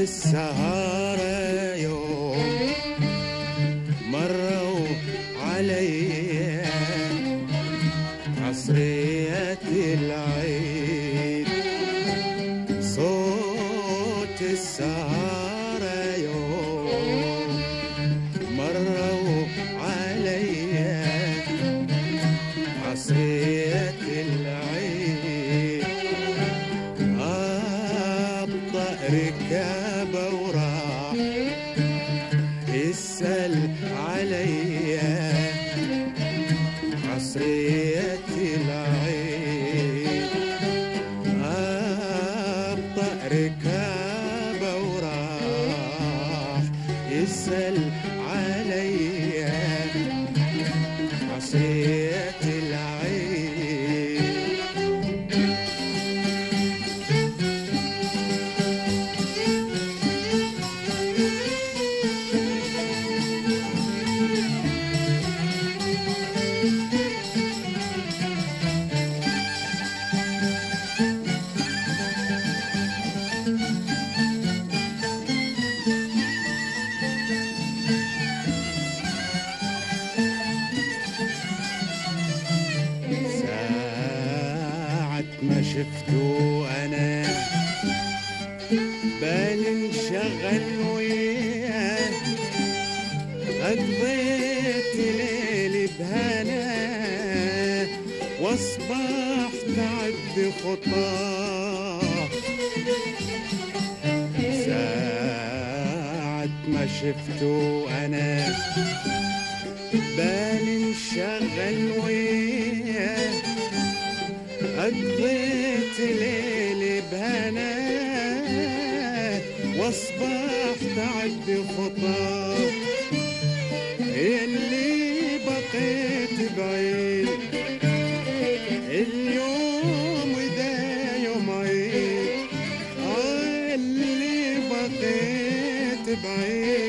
السهارة يوم مروا علي عصرية العيد صوت السهارة يوم مروا علي عصرية العيد أبطأ ركابه وراح يسأل علي عصرية العيد أبطأ ركابه وراح يسأل علي عصرية العيد ساعة ما شفته أنا بالي انشغل وياه قضيت ليلي بهنا واصبحت عد خطاه ساعة ما شفته أنا بالي انشغل وياه قضيت ليلي بهنا واصبحت عد خطاه اللي بقيت بعيد اليوم وده يوم عيد آه اللي بقيت بعيد